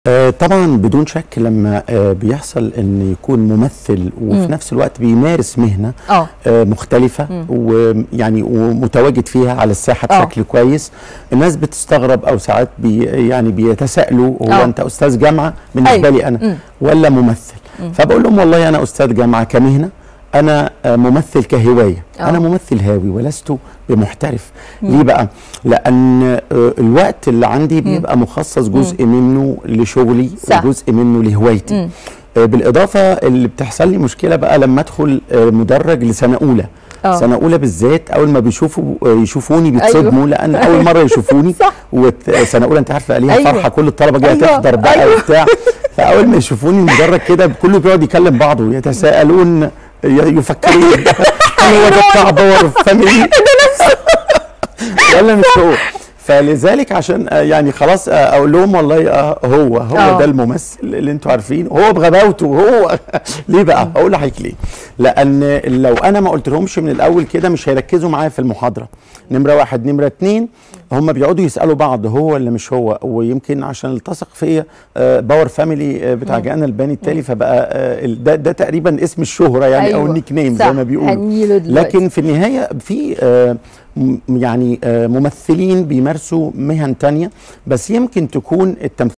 آه، طبعا بدون شك لما آه، بيحصل ان يكون ممثل وفي مم. نفس الوقت بيمارس مهنه اه آه، مختلفه مم. ويعني ومتواجد فيها على الساحه آه. بشكل كويس الناس بتستغرب او ساعات بي يعني بيتساءلوا هو آه. انت استاذ جامعه بالنسبه أيوة. لي انا مم. ولا ممثل مم. فبقول لهم والله انا استاذ جامعه كمهنه انا آه، ممثل كهوايه آه. انا ممثل هاوي ولست بمحترف مم. ليه بقى لان آه، الوقت اللي عندي بيبقى مخصص جزء منه لشغلي صح. وجزء منه لهوايتي مم. آه، بالاضافه اللي بتحصل لي مشكله بقى لما ادخل آه، مدرج لسنه اولى آه. سنه اولى بالذات اول ما بيشوفوا آه، يشوفوني بيتصدموا أيوه. لان اول مره يشوفوني صح. وسنه اولى انت عارفه ليها أيوه. فرحه كل الطلبه جايه أيوه. تحضر بقى أيوه. وبتاع فاول ما يشوفوني المدرج كده كله بيقعد يكلم بعضه يتساءلون ي- يفكرون هل هو ده بتاع باور فاميلي ولا مش هو فلذلك عشان آه، يعني خلاص آه، اقول لهم والله آه، هو هو آه. ده الممثل اللي انتوا عارفينه هو بغباوته هو ليه بقى اقول لحضرتك ليه لان لو انا ما قلت لهمش من الاول كده مش هيركزوا معايا في المحاضره نمره واحد نمره اتنين هم بيقعدوا يسالوا بعض هو ولا مش هو ويمكن عشان التصق فيا آه، باور فاميلي آه، بتاع جانا الباني التالي فبقى آه، ال- ده ده تقريبا اسم الشهره يعني او أيوه. النيك نيم صح. زي ما بيقولوا هنيله دلوقتي. لكن في النهايه في آه، م- يعني آه، ممثلين بيمارسوا مهن تانية بس يمكن تكون التمثيل